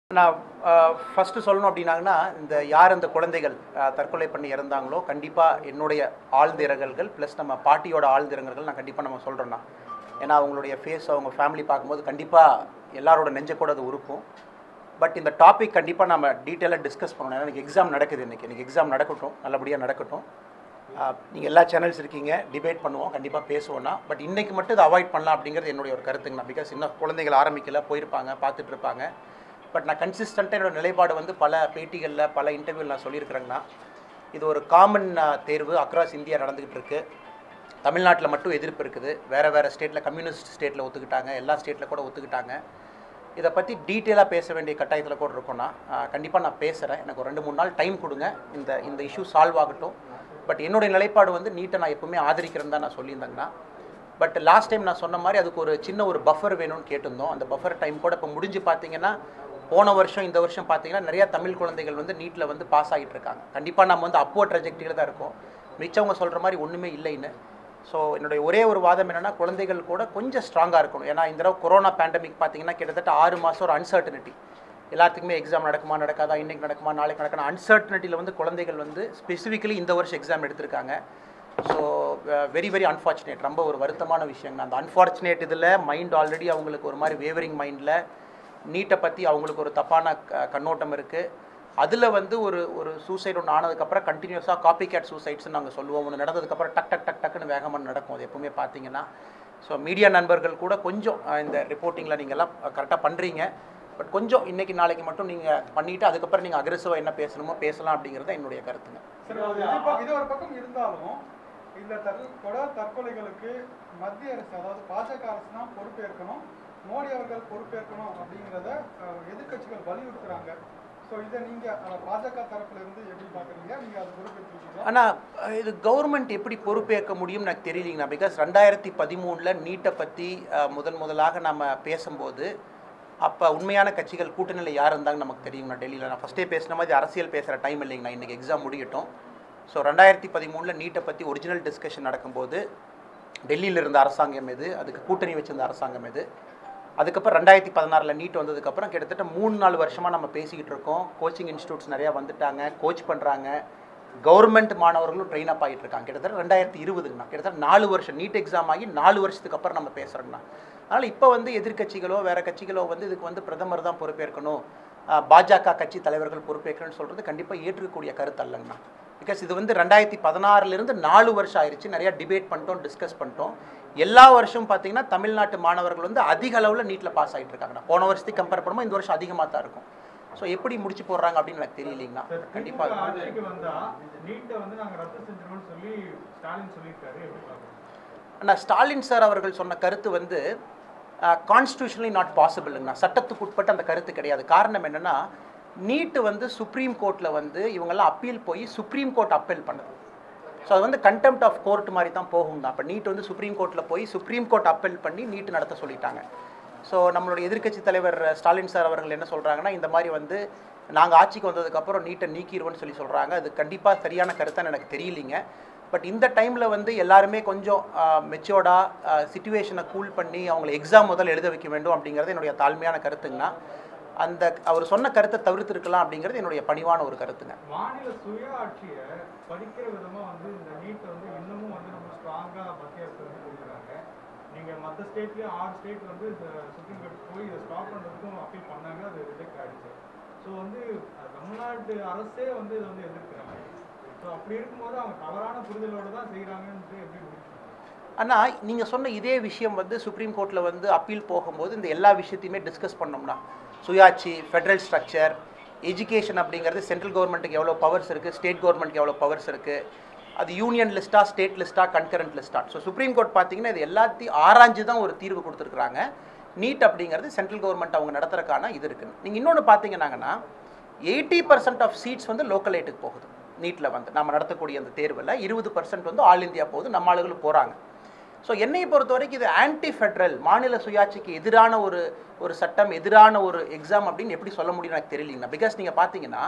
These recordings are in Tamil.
நான் ஃபஸ்ட்டு சொல்லணும் அப்படின்னாங்கன்னா இந்த யார் அந்த குழந்தைகள் அஹ், தற்கொலை பண்ணி இறந்தாங்களோ கண்டிப்பாக என்னுடைய ஆழ்ந்த இரங்கல்கள் ப்ளஸ் நம்ம பாட்டியோட ஆழ்ந்த இரங்கல்கள் நான் கண்டிப்பாக நம்ம சொல்கிறோன்னா ஏன்னா அவங்களுடைய ஃபேஸ் அவங்க ஃபேமிலி பார்க்கும்போது கண்டிப்பாக எல்லாரோட நெஞ்ச கூட அது உருக்கும் பட் இந்த டாபிக் கண்டிப்பாக நம்ம டீட்டெயிலாக டிஸ்கஸ் பண்ணணும் ஏன்னா எனக்கு எக்ஸாம் நடக்குது இன்றைக்கி எனக்கு எக்ஸாம் நடக்கட்டும் நல்லபடியாக நடக்கட்டும் நீங்கள் எல்லா சேனல்ஸ் இருக்கீங்க டிபேட் பண்ணுவோம் கண்டிப்பாக பேசுவோம்னா பட் இன்றைக்கி மட்டும் இதை அவாய்ட் பண்ணலாம் அப்படிங்கிறது என்னுடைய ஒரு கருத்துங்கண்ணா பிகாஸ் இன்னும் குழந்தைகள் ஆரம்பிக்கல போயிருப்பாங்க பார்த்துட்டு இருப்பாங்க பட் நான் கன்சிஸ்டண்ட்டாக என்னோட நிலைப்பாடு வந்து பல பேட்டிகளில் பல இன்டர்வியூவில் நான் சொல்லியிருக்கிறேங்கண்ணா இது ஒரு காமன் தேர்வு அக்ராஸ் இந்தியா நடந்துக்கிட்டு இருக்கு தமிழ்நாட்டில் மட்டும் எதிர்ப்பு இருக்குது வேறு வேறு ஸ்டேட்டில் கம்யூனிஸ்ட் ஸ்டேட்டில் ஒத்துக்கிட்டாங்க எல்லா ஸ்டேட்டில் கூட ஒத்துக்கிட்டாங்க இதை பற்றி டீட்டெயிலாக பேச வேண்டிய கட்டாயத்தில் கூட இருக்கோம்னா கண்டிப்பாக நான் பேசுகிறேன் எனக்கு ஒரு ரெண்டு மூணு நாள் டைம் கொடுங்க இந்த இந்த இஷ்யூ சால்வ் ஆகட்டும் பட் என்னுடைய நிலைப்பாடு வந்து நீட்டை நான் எப்பவுமே ஆதரிக்கிறேன்னு தான் நான் சொல்லியிருந்தேங்கண்ணா பட் லாஸ்ட் டைம் நான் சொன்ன மாதிரி அதுக்கு ஒரு சின்ன ஒரு பஃபர் வேணும்னு கேட்டிருந்தோம் அந்த பஃபர் டைம் கூட இப்போ முடிஞ்சு பார்த்தீங்கன்னா போன வருஷம் இந்த வருஷம் பார்த்தீங்கன்னா நிறைய தமிழ் குழந்தைகள் வந்து நீட்டில் வந்து பாஸ் ஆகிட்டு இருக்காங்க கண்டிப்பாக நம்ம வந்து அப்போ ட்ரெஜெக்டியில் தான் இருக்கோம் மிச்சவங்க சொல்கிற மாதிரி ஒன்றுமே இல்லைன்னு ஸோ என்னுடைய ஒரே ஒரு வாதம் என்னென்னா குழந்தைகள் கூட கொஞ்சம் ஸ்ட்ராங்காக இருக்கணும் ஏன்னா இந்த தடவை கொரோனா பேண்டமிக் பார்த்தீங்கன்னா கிட்டத்தட்ட ஆறு மாதம் ஒரு அன்சர்டனிட்டி எல்லாத்துக்குமே எக்ஸாம் நடக்குமா நடக்காதா இன்னைக்கு நடக்குமா நாளைக்கு நடக்கணும் அன்சர்டனிட்டியில் வந்து குழந்தைகள் வந்து ஸ்பெசிஃபிக்கலி இந்த வருஷம் எக்ஸாம் எடுத்திருக்காங்க ஸோ வெரி வெரி அன்ஃபார்ச்சுனேட் ரொம்ப ஒரு வருத்தமான விஷயங்க அந்த அன்ஃபார்ச்சுனேட் இதில் மைண்ட் ஆல்ரெடி அவங்களுக்கு ஒரு மாதிரி வேவரிங் மைண்டில் நீட்டை பற்றி அவங்களுக்கு ஒரு தப்பான க- கண்ணோட்டம் இருக்குது அதில் வந்து ஒரு ஒரு சூசைட் ஒன்று ஆனதுக்கப்புறம் கண்டினியூஸாக காப்பி கேட் சூசைட்ஸ்னு நாங்கள் சொல்லுவோம் ஒன்று நடந்ததுக்கப்புறம் டக் டக் டக் டக்குன்னு வேகமாக நடக்கும் அது எப்பவுமே பார்த்தீங்கன்னா ஸோ மீடியா நண்பர்கள் கூட கொஞ்சம் அஹ், இந்த ரிப்போர்ட்டிங்கில் நீங்கள்லாம் கரெக்டாக பண்ணுறீங்க பட் கொஞ்சம் இன்னைக்கு நாளைக்கு மட்டும் நீங்கள் பண்ணிவிட்டு அதுக்கப்புறம் நீங்கள் அக்ரெசிவாக என்ன பேசணுமோ பேசலாம் அப்படிங்கிறது தான் என்னுடைய கருத்துங்க சரி அது இது ப- இது ஒரு பக்கம் இருந்தாலும் இந்த தற்கொலை தொடர் தற்கொலைகளுக்கு மத்திய அரசு அதாவது பாஜக அரசு தான் பொறுப்பேற்கணும் மோடி அவர்கள் பொறுப்பேற்கணும் அப்படிங்கிறத அஹ், எதிர்க்கட்சிகள் வலியுறுத்துறாங்க ஸோ இதை நீங்க அஹ், பாஜக தரப்புல இருந்து எப்படி பாக்குறீங்க நீங்க அதை பொறுப்பேற்றிருக்கீங்க ஆனால் இது கவர்மெண்ட் எப்படி பொறுப்பேற்க முடியும்னு எனக்கு தெரியலங்கண்ணா பிகாஸ் ரெண்டாயிரத்தி பதிமூணில் நீட்டை பற்றி முதன் முதலாக நம்ம பேசும்போது அப்போ உண்மையான கட்சிகள் கூட்டணியில் யார் இருந்தாங்க நமக்கு தெரியுங்கண்ணா டெல்லியில் நான் ஃபஸ்ட்டே பேசின மாதிரி அரசியல் பேசுகிற டைம் இல்லைங்கண்ணா இன்றைக்கி எக்ஸாம் முடியட்டும் ஸோ ரெண்டாயிரத்தி பதிமூணில் நீட்டை பற்றி ஒரிஜினல் டிஸ்கஷன் நடக்கும்போது டெல்லியில் இருந்த அரசாங்கம் எது அதுக்கு கூட்டணி வச்சிருந்த அரசாங்கம் எது அதுக்கப்புறம் ரெண்டாயிரத்தி பதினாறில் நீட் வந்ததுக்கப்புறம் கிட்டத்தட்ட மூணு நாலு வருஷமாக நம்ம பேசிக்கிட்டு இருக்கோம் கோச்சிங் இன்ஸ்டியூட்ஸ் நிறையா வந்துட்டாங்க கோச் பண்ணுறாங்க கவர்மெண்ட் மாணவர்களும் ட்ரெயின் அப் ஆகிட்டு இருக்காங்க கிட்டத்தட்ட ரெண்டாயிரத்தி இருபதுங்கண்ணா கிட்டத்தட்ட நாலு வருஷம் நீட் எக்ஸாம் ஆகி நாலு வருஷத்துக்கு அப்புறம் நம்ம பேசுகிறோங்கண்ணா அதனால் இப்போ வந்து எதிர்க்கட்சிகளோ வேறு கட்சிகளோ வந்து இதுக்கு வந்து பிரதமர் தான் பொறுப்பேற்கணும் ஆஹ் பாஜக கட்சி தலைவர்கள் பொறுப்பேற்கணும்னு சொல்கிறது கண்டிப்பாக ஏற்றுக்கக்கூடிய கருத்து அல்லங்கண்ணா பிகாஸ் இது வந்து ரெண்டாயிரத்தி பதினாறுலேருந்து நாலு வருஷம் ஆயிடுச்சு நிறையா டிபேட் பண்ணிட்டோம் டிஸ்கஸ் பண்ணிட்டோம் எல்லா வருஷமும் பார்த்தீங்கன்னா தமிழ்நாட்டு மாணவர்கள் வந்து அதிக அளவில் நீட்டில் பாஸ் ஆகிட்டு இருக்காங்கண்ணா போன வருஷத்துக்கு கம்பேர் பண்ணும்போது இந்த வருஷம் அதிகமாக தான் இருக்கும் ஸோ எப்படி முடிச்சு போடுறாங்க அப்படின்னு எனக்கு தெரியலைங்கண்ணா கண்டிப்பாக ஆட்சிக்கு வந்தா நீட்டை வந்து நாங்க ரத்து செஞ்சிருவோம்னு சொல்லி ஸ்டாலின் சொல்லியிருக்காரு எப்படி பாக்குறீங்க ஆனால் ஸ்டாலின் சார் அவர்கள் சொன்ன கருத்து வந்து கான்ஸ்டியூஷனலி நாட் பாசிபிள்ங்கண்ணா சட்டத்துக்கு உட்பட்ட அந்த கருத்து கிடையாது காரணம் என்னென்னா நீட்டு வந்து சுப்ரீம் கோர்ட்டில் வந்து இவங்கெல்லாம் அப்பீல் போய் சுப்ரீம் கோர்ட் அப்பீல் பண்ணுது ஸோ அது வந்து கண்டெம்ட் ஆஃப் கோர்ட் மாதிரி தான் போகுங்கண்ணா அப்போ நீட் வந்து சுப்ரீம் கோர்ட்டில் போய் சுப்ரீம் கோர்ட் அப்பீல் பண்ணி நீட் நடத்த சொல்லிட்டாங்க ஸோ நம்மளுடைய எதிர்க்கட்சி தலைவர் ஸ்டாலின் சார் அவர்கள் என்ன சொல்கிறாங்கன்னா இந்த மாதிரி வந்து நாங்கள் ஆட்சிக்கு வந்ததுக்கப்புறம் நீட்டை நீக்கிடுவோம்னு சொல்லி சொல்கிறாங்க அது கண்டிப்பாக சரியான கருத்தான்னு எனக்கு தெரியலிங்க பட் இந்த டைமில் வந்து எல்லாருமே கொஞ்சம் மெச்சோர்டாக சுச்சுவேஷனை கூல் பண்ணி அவங்களை எக்ஸாம் முதல்ல எழுத வைக்க வேண்டும் அப்படிங்கிறது என்னுடைய தாழ்மையான கருத்துங்கண்ணா அந்த அவர் சொன்ன கருத்தை தவிர்த்திருக்கலாம் அப்படிங்கிறது என்னுடைய பணிவான ஒரு கருத்துங்க மாநில சுய ஆட்சியை படிக்கிற விதமா வந்து இந்த நீட்டை வந்து இன்னமும் வந்து நம்ம ஸ்ட்ராங்கா மத்திய அரசு வந்து கொடுக்குறாங்க நீங்க மற்ற ஸ்டேட்லயும் ஆறு ஸ்டேட் வந்து இந்த சுப்ரீம் கோர்ட் போய் இதை ஸ்டாப் பண்றதுக்கும் அப்பீல் பண்ணாங்க அது ரிஜெக்ட் ஆயிடுச்சு ஸோ வந்து அஹ், தமிழ்நாட்டு அரசே வந்து இதை வந்து எதிர்க்கிறாங்க ஸோ அப்படி இருக்கும்போது அவங்க தவறான புரிதலோட தான் செய்கிறாங்கன்ட்டு எப்படி முடிச்சு ஆனால் நீங்கள் சொன்ன இதே விஷயம் வந்து சுப்ரீம் கோர்ட்டில் வந்து அப்பீல் போகும்போது இந்த எல்லா விஷயத்தையுமே டிஸ்கஸ் பண்ணோம்னா சுயாட்சி ஃபெடரல் ஸ்ட்ரக்சர் எஜுகேஷன் அப்படிங்கிறது சென்ட்ரல் கவர்மெண்ட்டுக்கு எவ்வளோ பவர்ஸ் இருக்குது ஸ்டேட் கவர்மெண்ட்டுக்கு எவ்வளோ பவர்ஸ் இருக்குது அது யூனியன் லிஸ்ட்டா ஸ்டேட் லிஸ்ட்டா கன்கரண்ட் லிஸ்ட்டா ஸோ சுப்ரீம் கோர்ட் பார்த்தீங்கன்னா இது எல்லாத்தையும் ஆராய்ஞ்சு தான் ஒரு தீர்வு கொடுத்துருக்குறாங்க நீட் அப்படிங்கிறது சென்ட்ரல் கவர்மெண்ட் அவங்க நடத்துறதுக்கான இது இருக்குது நீங்கள் இன்னொன்று பார்த்தீங்கன்னாங்கன்னா எயிட்டி பர்சன்ட் ஆஃப் சீட்ஸ் வந்து லோக்கல் ஏட்டுக்கு போகுது நீட்டில் வந்து நம்ம நடத்தக்கூடிய அந்த தேர்வில் இருபது பர்சன்ட் வந்து ஆல் இந்தியா போகுது நம்ம ஆளுகளும் போகிறாங்க ஸோ என்னையை பொறுத்த வரைக்கும் இது ஆன்டி ஃபெட்ரல் மாநில சுயாட்சிக்கு எதிரான ஒரு ஒரு சட்டம் எதிரான ஒரு எக்ஸாம் அப்படின்னு எப்படி சொல்ல முடியும் எனக்கு தெரியலங்கண்ணா பிகாஸ் நீங்கள் பார்த்தீங்கன்னா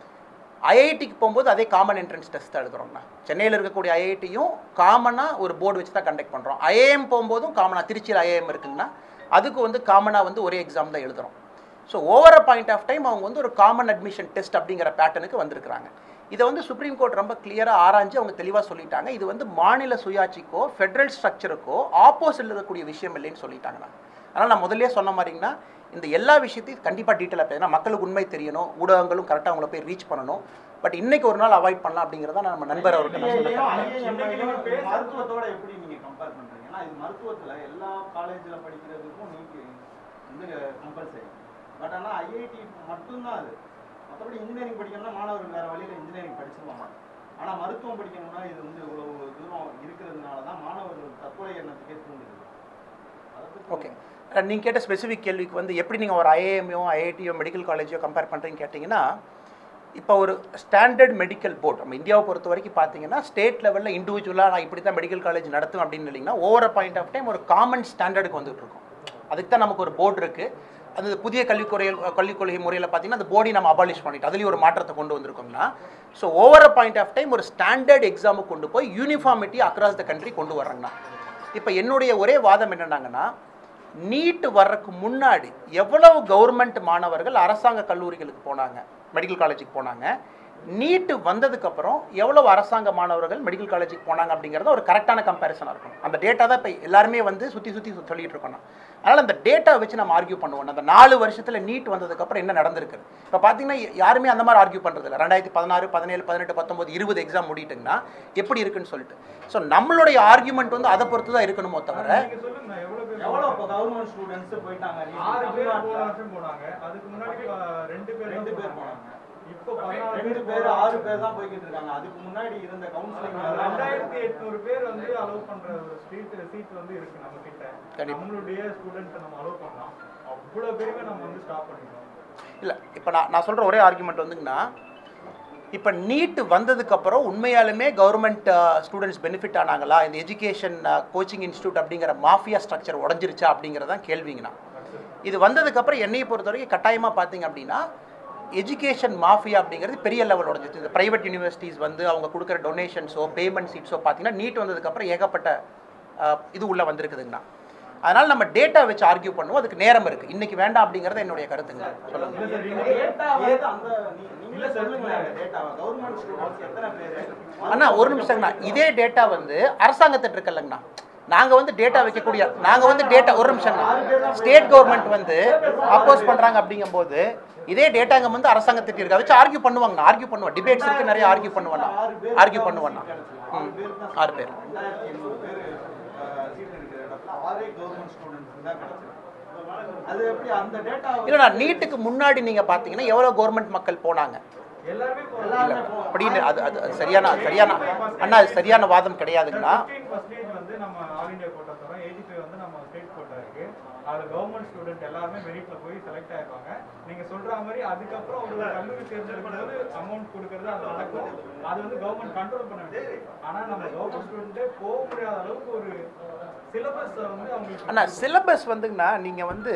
ஐஐடிக்கு போகும்போது அதே காமன் என்ட்ரன்ஸ் டெஸ்ட் தான் எழுதுறோம்ண்ணா சென்னையில் இருக்கக்கூடிய ஐஐடியும் காமனாக ஒரு போர்டு வச்சு தான் கண்டக்ட் பண்ணுறோம் ஐஏஎம் போகும்போதும் காமனாக திருச்சியில் ஐஏஎம் இருக்குங்கன்னா அதுக்கு வந்து காமனாக வந்து ஒரே எக்ஸாம் தான் எழுதுறோம் so over a point of time அவங்க வந்து ஒரு காமன் அட்மிஷன் டெஸ்ட் அப்படிங்கிற பேட்டர்னுக்கு வந்திருக்கிறாங்க இதை வந்து சுப்ரீம் கோர்ட் ரொம்ப கிளியராக ஆராய்ஞ்சு அவங்க தெளிவாக சொல்லிட்டாங்க இது வந்து மாநில சுயாட்சிக்கோ ஃபெடரல் ஸ்ட்ரக்சருக்கோ ஆப்போசிட்ல இருக்கக்கூடிய விஷயம் இல்லைன்னு சொல்லிட்டாங்கண்ணா அதனால் நான் முதல்லயே சொன்ன மாதிரிங்கன்னா இந்த எல்லா விஷயத்தையும் கண்டிப்பாக டீட்டெயிலாக பேசணும் மக்களுக்கு உண்மை தெரியணும் ஊடகங்களும் கரெக்டாக அவங்கள போய் ரீச் பண்ணணும் பட் இன்னைக்கு ஒரு நாள் அவாய்ட் பண்ணலாம் அப்படிங்கிறத நான் நம்ம நண்பர் அவருக்கு நான் சொல்லுறேன் மருத்துவத்தோட எப்படி நீங்க கம்பேர் பண்றீங்க ஏன்னா இது மருத்துவத்துல எல்லா காலேஜ்ல படிக்கிறதுக்கும் நீட் வந்து கம்பல்சரி பட் ஆனா ஐஐடி மட்டும்தான் அது மற்றபடி இன்ஜினியரிங் படிக்கணும்னா மாணவர்கள் வேற வழியில இன்ஜினியரிங் படிச்சிருவாங்க ஆனா மருத்துவம் படிக்கணும்னா இது வந்து இவ்வளவு தூரம் இருக்கிறதுனால தான் மாணவர்கள் தற்கொலை எண்ணத்துக்கே தூண்டுது அதை பத்தி ஓகே நீங்கள் கேட்ட ஸ்பெசிஃபிக் கேள்விக்கு வந்து எப்படி நீங்கள் ஒரு ஐஏஎம்ஓ ஐஐடியோ மெடிக்கல் காலேஜோ கம்பேர் பண்ணுறீங்கன்னு கேட்டிங்கன்னா இப்போ ஒரு ஸ்டாண்டர்ட் மெடிக்கல் போர்டு நம்ம இந்தியாவை பொறுத்த வரைக்கும் பார்த்தீங்கன்னா ஸ்டேட் லெவலில் இண்டிவிஜுவலாக நான் இப்படி தான் மெடிக்கல் காலேஜ் நடத்தும் அப்படின்னு இல்லைங்கன்னா ஓவர் பாயிண்ட் ஆஃப் டைம் ஒரு காமன் ஸ்டாண்டர்டுக்கு வந்துட்டு இருக்கோம் அதுக்கு தான் நமக்கு ஒரு போர்டு இருக்குது அது புதிய கல்விக் கொள்கை கல்விக் கொள்கை முறையில் பார்த்தீங்கன்னா அந்த போர்டை நம்ம அபாலிஷ் பண்ணிட்டு அதுலேயும் ஒரு மாற்றத்தை கொண்டு வந்திருக்கோம்னா so over point of time ஒரு ஸ்டாண்டர்ட் எக்ஸாமுக்கு கொண்டு போய் யூனிஃபார்மிட்டி அக்ராஸ் த கண்ட்ரி கொண்டு வர்றாங்கண்ணா இப்போ என்னுடைய ஒரே வாதம் என்னன்னாங்கன்னா நீட் வர்றதுக்கு முன்னாடி எவ்வளவு கவர்மெண்ட் மாணவர்கள் அரசாங்க கல்லூரிகளுக்கு போனாங்க மெடிக்கல் காலேஜுக்கு போனாங்க நீட்டு வந்ததுக்கப்புறம் எவ்வளவு அரசாங்க மாணவர்கள் மெடிக்கல் காலேஜுக்கு போனாங்க அப்படிங்கிறத ஒரு கரெக்டான கம்பேரிசனாக இருக்கணும் அந்த டேட்டா தான் இப்போ எல்லாருமே வந்து சுற்றி சுற்றி சொல்லிட்டு இருக்கோம் அதனால் அந்த டேட்டா வச்சு நம்ம ஆர்கியூ பண்ணுவோம் அந்த நாலு வருஷத்தில் நீட் வந்ததுக்கப்புறம் என்ன நடந்திருக்கு இப்போ பார்த்தீங்கன்னா யாருமே அந்த மாதிரி ஆர்கியூ பண்ணுறது இல்லை ரெண்டாயிரத்தி பதினாறு பதினேழு பதினெட்டு பத்தொம்பது இருபது எக்ஸாம் முடிட்டுங்கன்னா எப்படி இருக்குன்னு சொல்லிட்டு ஸோ நம்மளுடைய ஆர்கியூமெண்ட் வந்து அதை பொறுத்து தான் இருக்கணுமோ தவிர நீங்க சொல்லுங்க எவ்வளவு பேர் எவ்வளவு இப்போ கவர்மெண்ட் ஸ்டூடெண்ட்ஸ் போயிட்டாங்க ஆறு பேர் போன தமிழ்நாட்டுல வருஷம் போனாங்க அதுக்கு முன்னாடி அஹ், ரெண்டு பேர் ரெண்டு தான் பேர் போனாங்க போனாங்க இப்போ பதினாறு ரெண்டு பேர் பேர் ஆறு பேர் தான் போய்கிட்டு இருக்காங்க அதுக்கு முன்னாடி இருந்த கவுன்சிலிங் ரெண்டாயிரத்தி எட்நூறு பேர் வந்து அலோவ் பண்ற ஒரு ஸ்ட்ரீட் சீட் வந்து இருக்கு நம்ம கிட்ட கண்டிப்பா. நம்மளுடைய ஸ்டூடெண்ட்ஸ் நம்ம அலோவ் பண்ணலாம் அவ்வளவு பேருமே நம்ம வந்து ஸ்டாப் பண்ணிட்டோம் இல்லை இப்போ நான் நான் சொல்கிற ஒரே ஆர்குமெண்ட் வந்துங்கன்னா இப்போ நீட் வந்ததுக்கப்புறம் உண்மையாலுமே கவர்மெண்ட் ஸ்டூடெண்ட்ஸ் பெனிஃபிட் ஆனாங்களா இந்த எஜுகேஷன் கோச்சிங் இன்ஸ்டியூட் அப்படிங்கிற மாஃபியா ஸ்ட்ரக்சர் உடஞ்சிருச்சா அப்படிங்கிறதான் கேள்விங்கண்ணா இது வந்ததுக்கப்புறம் என்னையை பொறுத்த வரைக்கும் கட்டாயமாக பார்த்தீங்க அப்படின்னா எஜுகேஷன் மாஃபியா அப்படிங்கிறது பெரிய லெவல் உடஞ்சிச்சு இந்த ப்ரைவேட் யூனிவர்சிட்டிஸ் வந்து அவங்க கொடுக்குற டொனேஷன்ஸோ பேமெண்ட் சீட்ஸோ பார்த்தீங்கன்னா நீட் வந்ததுக்கப்புறம் ஏகப்பட்ட அஹ், இது உள்ளே வந்திருக்குதுங்கண்ணா அதனால் நம்ம டேட்டா வச்சு ஆர்கியூ பண்ணுவோம் அதுக்கு நேரம் இருக்குது இன்னைக்கு வேண்டாம் அப்படிங்கிறது என்னுடைய கருத்துங்க சொல்லுங்கள் இல்ல சார் நீங்க டேட்டா வந்து அந்த நீ- நீங்களே சொல்லுங்களேன் டேட்டாவை கவர்மெண்ட் ஸ்டூடெண்ட்ஸ் எத்தனை பேர் அண்ணா ஒரு நிமிஷங்கண்ணா இதே டேட்டா வந்து அரசாங்கத்திட்ட இருக்குல்லங்கண்ணா நாங்கள் வந்து டேட்டா வைக்கக்கூடிய நாங்கள் வந்து டேட்டா ஒரு நிமிஷங்கண்ணா ஸ்டேட் கவர்மெண்ட் வந்து அப்போஸ் பண்ணுறாங்க அப்படிங்கும்போது இதே டேட்டாங்க வந்து அரசாங்கத்திட்ட இருக்கா வச்சு ஆர்கியூ பண்ணுவாங்கண்ணா ஆர்கியூ பண்ணுவோம் டிபேட்ஸ் இருக்கு நிறைய ஆர்கியூ பண்ணுவேண்ணா ஆர்கியூ பண்ணுவேண்ணா ம் ஆறு பேர் ரெண்டாயிரத்தி எண்ணூறு பேர் சீட் இருக்கிற இடத்துல ஆறே கவர்மெண்ட் ஸ்டூடெண்ட்ஸ் தான் கிடைச்சிருக்கு அது எப்படி அந்த டேட்டா இல்லைண்ணா நீட்டுக்கு முன்னாடி நீங்கள் பார்த்தீங்கன்னா எவ்வளோ கவர்மெண்ட் மக்கள் போனாங்க எல்லாருமே இல்லை அப்படின்னு அது அது அது சரியான சரியான அண்ணா அது சரியான வாதம் கிடையாதுங்கண்ணா ஃபிஃப்டீன் பர்சன்டேஜ் வந்து நம்ம ஆல் இந்தியா கோட்டா தரோம் எயிட்டி ஃபைவ் வந்து நம்ம ஸ்டேட் கோட்டா இருக்கு அது கவர்மெண்ட் ஸ்டூடெண்ட் எல்லாருமே மெரிட்ல போய் செலக்ட் ஆயிருப்பாங்க நீங்க சொல்ற மாதிரி அதுக்கப்புறம் ஒரு கல்லூரி தேர்ந்தெடுக்கும் போது அமௌண்ட் கொடுக்கறது அது நடக்கும் அது வந்து கவர்மெண்ட் கண்ட்ரோல் பண்ண வேண்டியது ஆனா நம்ம கவர்மெண்ட் ஸ்டூடெண்ட்டே போக முடியாத அளவுக்கு ஒரு சிலபஸ் வந்து அவங்களுக்கு அண்ணா சிலபஸ் வந்துங்கண்ணா நீங்கள் வந்து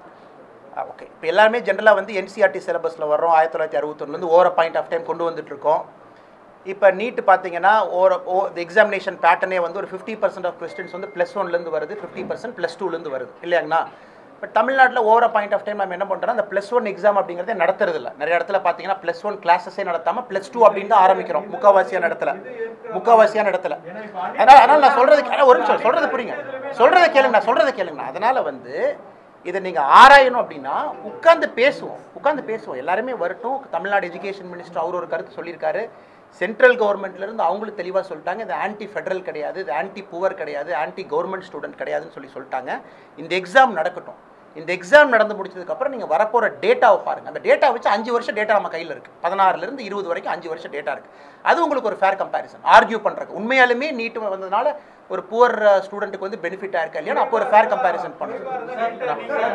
ஓகே இப்போ எல்லாருமே ஜென்ரலாக வந்து என்சிஆர்டி சிலபஸில் வர்றோம் ஆயிரத்தி தொள்ளாயிரத்தி அறுபத்தொன்னுலேருந்து ஓர பாயிண்ட் ஆஃப் டைம் கொண்டு வந்துட்டு இருக்கோம் இப்போ நீட்டு பார்த்தீங்கன்னா ஓர ஓ எக்ஸாமினேஷன் பேட்டர்னே வந்து ஒரு ஃபிஃப்டி பர்சன்ட் ஆஃப் கொஸ்டின்ஸ் வந்து ப்ளஸ் ஒன்லேருந்து வருது ஃபிஃப்டி பர்சன்ட் ப்ளஸ் டூலேருந்து வருது இல்லையாங்கண்ணா பட் தமிழ்நாட்டில் ஓவர பாயிண்ட் ஆஃப் டைம் நம்ம என்ன பண்ணுறோம் அந்த ப்ளஸ் ஒன் எக்ஸாம் அப்படிங்கிறதே நடத்துறது இல்லை நிறைய இடத்துல பார்த்தீங்கன்னா ப்ளஸ் ஒன் கிளாஸஸே நடத்தாமல் ப்ளஸ் டூ அப்படின்னு தான் ஆரம்பிக்கிறோம் முக்கால்வாசியான இடத்துல முக்கால்வாசியான இடத்துல ஏன்னா இப்போ அதனால் அதனால் நான் சொல்கிறதுக்கு ஆனால் ஒரு நிமிஷம் சொல்கிறத புரியுங்க சொல்கிறத கேளுங்க நான் சொல்கிறத கேளுங்க அதனால் வந்து இதை நீங்கள் ஆராயணும் அப்படின்னா உட்காந்து பேசுவோம் உட்காந்து பேசுவோம் எல்லாருமே வரட்டும் தமிழ்நாடு எஜுகேஷன் மினிஸ்டர் அவர் ஒரு கருத்து சொல்லியிருக்காரு சென்ட்ரல் கவர்மெண்ட்லேருந்து அவங்களும் தெளிவாக சொல்லிட்டாங்க இது ஆன்டி ஃபெடரல் கிடையாது இது ஆன்டி புவர் கிடையாது ஆன்டி கவர்மெண்ட் ஸ்டூடெண்ட் கிடையாதுன்னு சொல்லி சொல்லிட்டாங்க இந்த எக்ஸாம் நடக்கட்டும் இந்த எக்ஸாம் நடந்து முடிச்சதுக்கப்புறம் நீங்கள் வரப்போகிற டேட்டாவை பாருங்கள் அந்த டேட்டா வச்சு அஞ்சு வருஷம் டேட்டா நம்ம கையில் இருக்குது பதினாறுலேருந்து இருபது வரைக்கும் அஞ்சு வருஷம் டேட்டா இருக்குது அது உங்களுக்கு ஒரு ஃபேர் கம்பேரிசன் ஆர்கியூ பண்ணுறதுக்கு உண்மையாலுமே நீட்டு வந்ததுனால ஒரு புவர் ஸ்டூடெண்ட்டுக்கு வந்து பெனிஃபிட்டாக இருக்கா இல்லையா அப்போ ஒரு ஃபேர் கம்பேரிசன் பண்ணுறோம்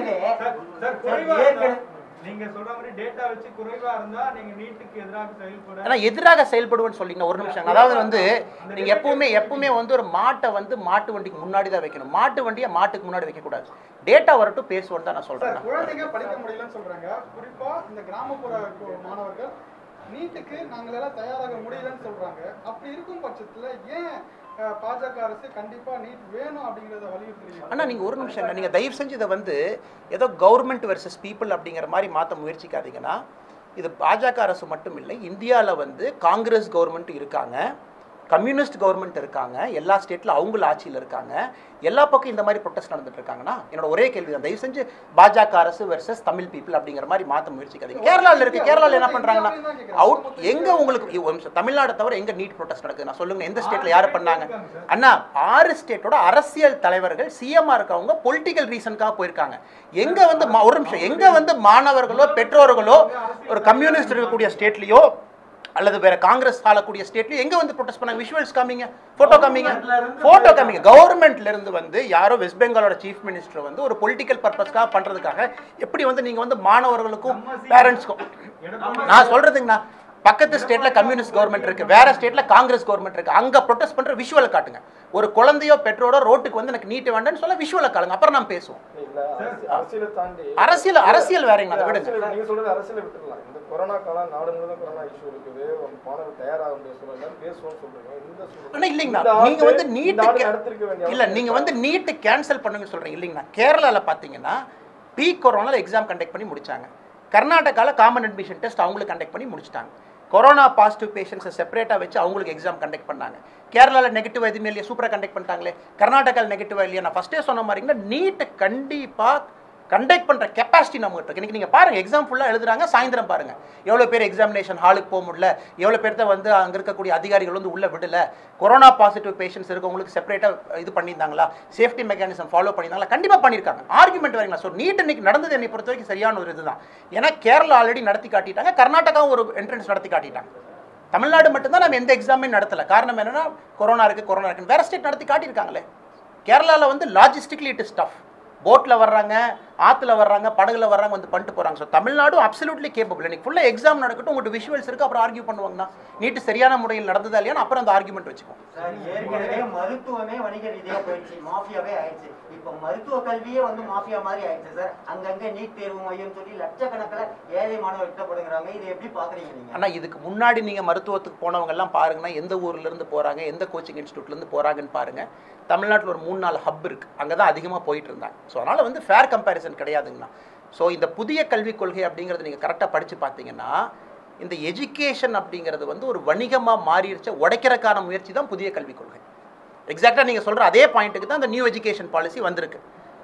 சார் குறைவா இருந்தா நீங்க சொல்ற மாதிரி டேட்டா வச்சு குறைவா இருந்தா நீங்க நீட்டுக்கு எதிராக செயல்பட ஆனால் எதிராக செயல்படுவேன்னு சொல்லிங்க ஒரு நிமிஷம் அதாவது வந்து நீங்கள் எப்பவுமே எப்பவுமே வந்து ஒரு மாட்டை வந்து மாட்டு வண்டிக்கு முன்னாடி தான் வைக்கணும் மாட்டு வண்டியை மாட்டுக்கு முன்னாடி வைக்கக்கூடாது டேட்டா வரட்டும் பேசுவோன்னு தான் நான் சார் சொல்கிறேன் குழந்தைங்க படிக்க முடியலன்னு சொல்றாங்க குறிப்பா இந்த கிராமப்புற கு- மாணவர்கள் நீட்டுக்கு நாங்களெல்லாம் தயாராக முடியலன்னு சொல்றாங்க அப்படி இருக்கும் பட்சத்துல ஏன் அஹ், பாஜக அரசு கண்டிப்பா நீட் வேணும் அப்படிங்கறத வலியுறுத்துறீங்க அண்ணா நீங்கள் ஒரு நிமிஷம் இல்லை நீங்கள் தயவு செஞ்சு இதை வந்து ஏதோ கவர்மெண்ட் வெர்சஸ் பீப்புள் அப்படிங்கிற மாதிரி மாற்ற முயற்சிக்காதீங்கன்னா இது பாஜக அரசு மட்டும் இல்லை இந்தியாவில் வந்து காங்கிரஸ் கவர்மெண்ட் இருக்காங்க கம்யூனிஸ்ட் கவர்மெண்ட் இருக்காங்க எல்லா ஸ்டேட்டில் அவங்கள ஆட்சியில் இருக்காங்க எல்லா பக்கம் இந்த மாதிரி ப்ரொட்டஸ்ட் நடந்துட்டு இருக்காங்கன்னா என்னோட ஒரே கேள்வி தான் தயவு செஞ்சு பாஜக அரசு வெர்சஸ் தமிழ் பீப்புள் அப்படிங்கிற மாதிரி மாற்ற முயற்சிக்காதீங்க கேரளாவில் இருக்கு கேரளாவில் என்ன பண்ணுறாங்கன்னா அவுட் எங்கே உங்களுக்கு இ- ஒரு நிமிஷம், தமிழ்நாடு தவிர எங்கே நீட் ப்ரொட்டஸ்ட் நடக்குது நான் சொல்லுங்க எந்த ஸ்டேட்டில் யார் பண்ணாங்க அண்ணா ஆறு ஸ்டேட்டோட அரசியல் தலைவர்கள் சிஎம்ஆ இருக்கவங்க பொலிட்டிக்கல் ரீசனுக்காக போயிருக்காங்க எங்க வந்து மா- ஒரு நிமிஷம் எங்க வந்து மாணவர்களோ பெற்றோர்களோ ஒரு கம்யூனிஸ்ட் இருக்கக்கூடிய ஸ்டேட்லயோ அல்லது வேற காங்கிரஸ் ஆளக்கூடிய ஸ்டேட்லயோ எங்க வந்து ப்ரொடெஸ்ட் பண்ணாங்க விஷுவல்ஸ் காமிங்க போட்டோ காமிங்க போட்டோ காமிங்க கவர்மெண்ட்ல இருந்து வந்து யாரோ வெஸ்ட் பெங்காலோட சீஃப் மினிஸ்டர் வந்து ஒரு பொலிட்டிக்கல் பர்பஸ்க்காக பண்றதுக்காக எப்படி வந்து நீங்க வந்து மாணவர்களுக்கும் பேரண்ட்ஸ்க்கும் நான் சொல்றதுங்கண்ணா பக்கத்து ஸ்டேட்ல கம்யூனிஸ்ட் கவர்மெண்ட் இருக்கு வேற ஸ்டேட்ல காங்கிரஸ் கவர்மெண்ட் இருக்கு அங்க ப்ரொடெஸ்ட் பண்ற விஷுவலை காட்டுங்க ஒரு குழந்தையோ பெற்றோரோ ரோட்டுக்கு வந்து எனக்கு நீட்டு வேண்டாம்னு சொல்ல விஷுவலை காட்டுங்க அப்புறம் நாம் பேசுவோம் இல்ல அரசி- அரசியலை தாண்டி அரசியல் அரசியல் வேறங்க அதை விடுங்க அரசியல் நீங்க சொல்றது அரசியலை விட்டுடலாம் இந்த கொரோனா காலம் நாடு முழுவதும் கொரோனா இஷ்யூ இருக்குது மாணவர் தயாராக வேண்டிய சூழல் பேசுவோம்னு சொல்றீங்க இந்த சூழல் ஆனா இல்லைங்கண்ணா இந்த ஆண்டு- நீங்க வந்து இந்த நீட்டு ஆண்டு கே- நடத்திருக்க வேண்டிய இல்ல அவசியம் நீங்க இருக்கா? வந்து நீட்டு கேன்சல் பண்ணுங்க சொல்றீங்க இல்லைங்கண்ணா கேரளால பாத்தீங்கன்னா பீ கொரோனால எக்ஸாம் கண்டக்ட் பண்ணி முடிச்சாங்க கர்நாடகால காமன் அட்மிஷன் டெஸ்ட் அவங்களுக்கு கண்டக்ட் பண்ணி முடிச்சிட்டாங்க கொரோனா பாசிட்டிவ் பேஷண்ட்ஸை செப்பரேட்டாக வச்சு அவங்களுக்கு எக்ஸாம் கண்டக்ட் பண்ணாங்க கேரளாவில் நெகட்டிவ் எதுவுமே இல்லையா சூப்பராக கண்டக்ட் பண்ணிட்டாங்களே கர்நாடகாவில் நெகட்டிவாக இல்லையா நான் ஃபஸ்ட்டே சொன்ன மாதிரிங்கன்னா நீட்டை கண்டிப்பாக கண்டக்ட் பண்ணுற கெப்பாசிட்டி நம்மகிட்ட இருக்கு இன்னைக்கு நீங்கள் பாருங்கள் எக்ஸாம் ஃபுல்லாக எழுதுறாங்க சாயந்தரம் பாருங்கள் எவ்வளோ பேர் எக்ஸாமினேஷன் ஹாலுக்கு போக முடியல எவ்வளோ பேர்த்த வந்து அங்கே இருக்கக்கூடிய அதிகாரிகள் வந்து உள்ளே விடல கொரோனா பாசிட்டிவ் பேஷண்ட்ஸ் இருக்கவங்களுக்கு செப்பரேட்டாக இது பண்ணியிருந்தாங்களா சேஃப்டி மெக்கானிசம் ஃபாலோ பண்ணியிருந்தாங்களா கண்டிப்பாக பண்ணியிருக்காங்க ஆர்குமெண்ட் வரீங்களா ஸோ நீட் இன்னைக்கு நடந்தது என்னை பொறுத்த வரைக்கும் சரியான ஒரு இதுதான் ஏன்னா கேரளா ஆல்ரெடி நடத்தி காட்டிட்டாங்க கர்நாடகாவும் ஒரு என்ட்ரன்ஸ் நடத்தி காட்டிட்டாங்க தமிழ்நாடு மட்டும்தான் நம்ம எந்த எக்ஸாமே நடத்தல காரணம் என்னன்னா கொரோனா இருக்கு கொரோனா இருக்குன்னு வேற ஸ்டேட் நடத்தி காட்டியிருக்காங்களே கேரளாவில் வந்து லாஜிஸ்டிக்லி இட் இஸ் டஃப் போட்டில் வர்றாங்க ஆற்றுல வர்றாங்க படகுல வர்றாங்க வந்து பண்ணிட்டு போகிறாங்க ஸோ தமிழ்நாடும் அப்சல்யூட்லி கேப்பபிள் இன்னைக்கு ஃபுல்லாக எக்ஸாம் நடக்கட்டும் உங்கள்கிட்ட விஷுவல்ஸ் இருக்குது அப்புறம் ஆர்கியூ பண்ணுவாங்கண்ணா நீட்டு சரியான முறையில் நடந்ததா இல்லையா அப்புறம் அந்த ஆர்குமெண்ட் வச்சுப்போம் சார் ஏற்கனவே மருத்துவமே வணிக ரீதியா போயிடுச்சு மாஃபியாவே ஆயிடுச்சு இப்போ மருத்துவ கல்வியே வந்து மாஃபியா மாதிரி ஆயிடுச்சு சார் அங்கங்க நீட் தேர்வு மையம் சொல்லி லட்சக்கணக்கில் ஏழை மாணவர் திட்டப்படுங்கிறாங்க இதை எப்படி பாக்குறீங்க நீங்க ஆனால் இதுக்கு முன்னாடி நீங்கள் மருத்துவத்துக்கு போனவங்க எல்லாம் பாருங்கன்னா எந்த ஊர்ல இருந்து போகிறாங்க எந்த கோச்சிங் இன்ஸ்டியூட்லேருந்து போகிறாங்கன்னு பாருங்கள் தமிழ்நாட்டில் ஒரு மூணு நாலு ஹப் இருக்குது அங்கே தான் அதிகமாக போயிட்டு இருந்தாங்க ஸோ அதனால் வந்து ஃபேர் கம்பேரிசன் கிடையாதுங்கண்ணா ஸோ இந்த புதிய கல்விக் கொள்கை அப்படிங்கிறத நீங்கள் கரெக்டாக படித்து பார்த்தீங்கன்னா இந்த எஜுகேஷன் அப்படிங்கிறது வந்து ஒரு வணிகமாக மாறிடுச்ச உடைக்கிறதுக்கான முயற்சி தான் புதிய கல்விக் கொள்கை எக்ஸாக்டாக நீங்கள் சொல்கிற அதே பாயிண்ட்டுக்கு தான் அந்த நியூ எஜுகேஷன் பாலிசி வந்திருக்கு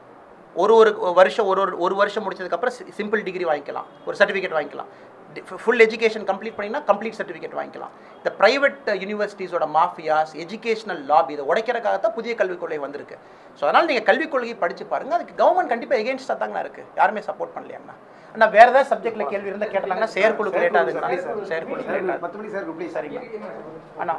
ஒரு ஒரு வருஷம் ஒரு ஒரு ஒரு வருஷம் முடிச்சதுக்கப்புறம் சிம்பிள் டிகிரி வாங்கிக்கலாம் ஒரு சர்டிஃபிகேட் வாங்கிக்கலாம் ஃபுல் எஜுகேஷன் கம்ப்ளீட் பண்ணினா கம்ப்ளீட் சர்டிஃபிகேட் வாங்கிக்கலாம் இந்த ப்ரைவேட் யூனிவர்சிட்டிஸோட மாஃபியாஸ் எஜுகேஷனல் லாபி இதை உடைக்கிறதுக்காக தான் புதிய கல்விக் கொள்கை வந்திருக்கு ஸோ அதனால் நீங்கள் கல்விக் கொள்கையை படித்து பாருங்கள் அதுக்கு கவர்மெண்ட் கண்டிப்பாக எகேன்ஸ்டாக தாங்கண்ணா இருக்குது யாருமே சப்போர்ட் பண்ணலையாண்ணா அண்ணா வேறு ஏதாவது சப்ஜெக்டில் கேள்வி இருந்தால் கேட்டலாங்கன்னா செயற்குழு லேட்டாகுதுண்ணா செயற்குழு லேட்டாக மற்றபடி சார் ப்ளீஸ் சரிங்க அண்ணா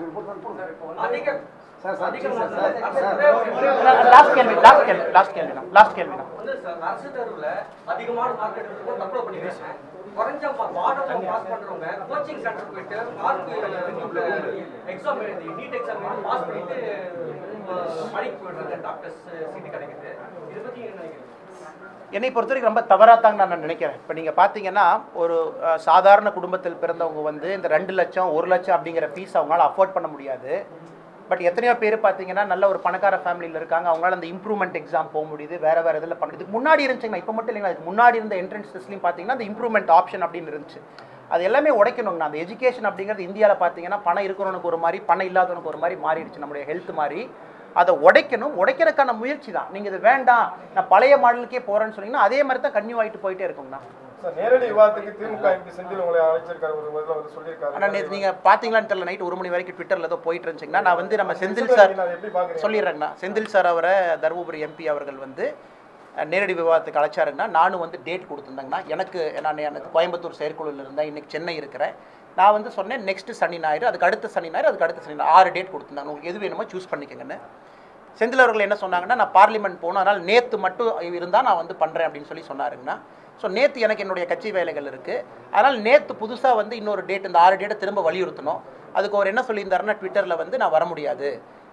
sir sir please sir sir sir last கேள்வி லாஸ்ட் கேள்வி லாஸ்ட் கேள்விண்ணா லாஸ்ட் கேள்விண்ணா வந்து சார் அரசு தேர்வுல அதிகமான மார்க் எடுத்துட்டு தற்கொலை பண்ணிக்கிறாங்க குறைஞ்ச பாடம் பாஸ் பண்றவங்க கோச்சிங் சென்டர் போயிட்டு மார்க் எக்ஸாம் எழுதி நீட் எக்ஸாம் எழுதி பாஸ் பண்ணிட்டு அஹ், பணிக்கு போயிடுறாங்க டாக்டர்ஸ் சீட்டு கிடைக்குது இதை பத்தி என்ன நினைக்கிறீங்க என்னை பொறுத்த வரைக்கும் ரொம்ப தவறாக தாங்க நான் நினைக்கிறேன் இப்போ நீங்கள் பார்த்தீங்கன்னா ஒரு அஹ், சாதாரண குடும்பத்தில் பிறந்தவங்க வந்து இந்த ரெண்டு லட்சம் ஒரு லட்சம் அப்படிங்கிற ஃபீஸ் அவங்களால அஃபோர்ட் பண்ண முடியாது பட் எத்தனையோ பேர் பார்த்தீங்கன்னா நல்ல ஒரு பணக்கார ஃபேமிலியில் இருக்காங்க அவங்களால அந்த இம்ப்ரூவ்மெண்ட் எக்ஸாம் போக முடியுது வேறு வேறு இதில் பண்ணுறது முன்னாடி இருந்துச்சுங்க இப்போ மட்டும் இல்லைங்களா இதுக்கு முன்னாடி இருந்த என்ட்ரன்ஸ் டெஸ்ட்லையும் பார்த்தீங்கன்னா அந்த இம்ப்ரூவ்மெண்ட் ஆப்ஷன் அப்படின்னு இருந்துச்சு அது எல்லாமே உடைக்கணுங்கண்ணா அந்த எஜுகேஷன் அப்படிங்கிறது இந்தியாவில் பார்த்தீங்கன்னா பணம் இருக்கிறவனுக்கு ஒரு மாதிரி பணம் இல்லாதவனுக்கு ஒரு மாதிரி மாறிடுச்சு நம்மளுடைய ஹெல்த் மாதிரி அதை உடைக்கணும் உடைக்கிறதுக்கான முயற்சி தான் நீங்கள் இது வேண்டாம் நான் பழைய மாடலுக்கே போகிறேன்னு சொன்னீங்கன்னா அதே மாதிரி தான் கன்யூ ஆகிட்டு போயிட்டே இருக்குங்கண்ணா சார் நேரடி விவாதத்துக்கு திமுக எம்பி செந்தில் உங்களை அழைச்சிருக்காரு ஒரு முதல்ல வந்து ஆனால் சொல்லியிருக்காரு நேற்று நீங்கள் பார்த்தீங்களான்னு தெரியல நைட் ஒரு மணி வரைக்கும் ட்விட்டரில் ஏதோ போயிட்டு இருந்துச்சுங்கன்னா நான் வந்து நம்ம செந்தில் சார் சார் நீங்க அதை எப்படி பாக்குறீங்க சொல்லிடுறேங்கண்ணா செந்தில் சார் அவரை தருமபுரி எம்பி அவர்கள் வந்து அஹ், நேரடி விவாதத்துக்கு அழைச்சாருங்கன்னா நானும் வந்து டேட் கொடுத்துருந்தேங்கண்ணா எனக்கு நான் எனக்கு கோயம்புத்தூர் செயற்குழுவில் இருந்தேன் இன்னைக்கு சென்னை இருக்கிறேன் நான் வந்து சொன்னேன் நெக்ஸ்ட் சனி ஞாயிறு அதுக்கு அடுத்த சனி ஞாயிறு அதுக்கு அடுத்த சனி ஞாயிறு ஆறு டேட் கொடுத்துருந்தாங்க உங்களுக்கு எது வேணுமோ சூஸ் பண்ணிக்கங்கன்னு செந்தில் அவர்கள் என்ன சொன்னாங்கன்னா நான் பார்லிமெண்ட் போகணும் அதனால் நேற்று மட்டும் இருந்தால் நான் வந்து பண்ணுறேன் அப்படின்னு சொல்லி சொன்னாருங்கண்ணா ஸோ நேற்று எனக்கு என்னுடைய கட்சி வேலைகள் இருக்குது அதனால் நேற்று புதுசாக வந்து இன்னொரு டேட் இந்த ஆறு டேட்டை திரும்ப வலியுறுத்தணும் அதுக்கு அவர் என்ன சொல்லியிருந்தாருன்னா ட்விட்டரில் வந்து நான் வர முடியாது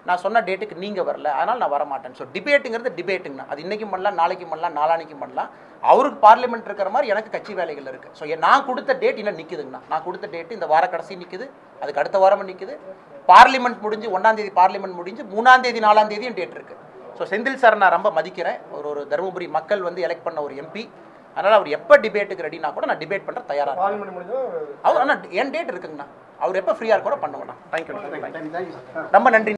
நான் சொன்ன டேட்டுக்கு நீங்கள் வரல அதனால் நான் வரமாட்டேன் ஸோ டிபேட்டுங்கிறது டிபேட்டுங்கண்ணா அது இன்றைக்கும் பண்ணலாம் நாளைக்கும் பண்ணலாம் நாளானைக்கும் பண்ணலாம் அவருக்கு பார்லிமெண்ட் இருக்கிற மாதிரி எனக்கு கட்சி வேலைகள் இருக்குது ஸோ நான் கொடுத்த டேட் இன்னும் நிற்குதுங்கண்ணா நான் கொடுத்த டேட் இந்த வார கடைசி நிற்குது அதுக்கு அடுத்த வாரமும் நிற்குது பார்லிமெண்ட் முடிஞ்சு ஒன்றாம் தேதி பார்லிமெண்ட் முடிஞ்சு மூணாம் தேதி நாலாம் தேதியும் டேட் இருக்குது ஸோ செந்தில் சார் நான் ரொம்ப மதிக்கிறேன் ஒரு ஒரு தருமபுரி மக்கள் வந்து எலெக்ட் பண்ண ஒரு எம்பி அதனால் அவர் எப்போ டிபேட்டுக்கு ரெடினா கூட நான் டிபேட் பண்ணுற தயாராக இருக்கேன் பார்லிமெண்ட் முடிஞ்சா அவர் ஆனால் என் டேட் இருக்குங்கண்ணா அவர் எப்போ ஃப்ரீயாக இருக்க கூட பண்ணுவேண்ணா தேங்க்யூ தேங்க்யூ சார் ரொம்ப நன்றி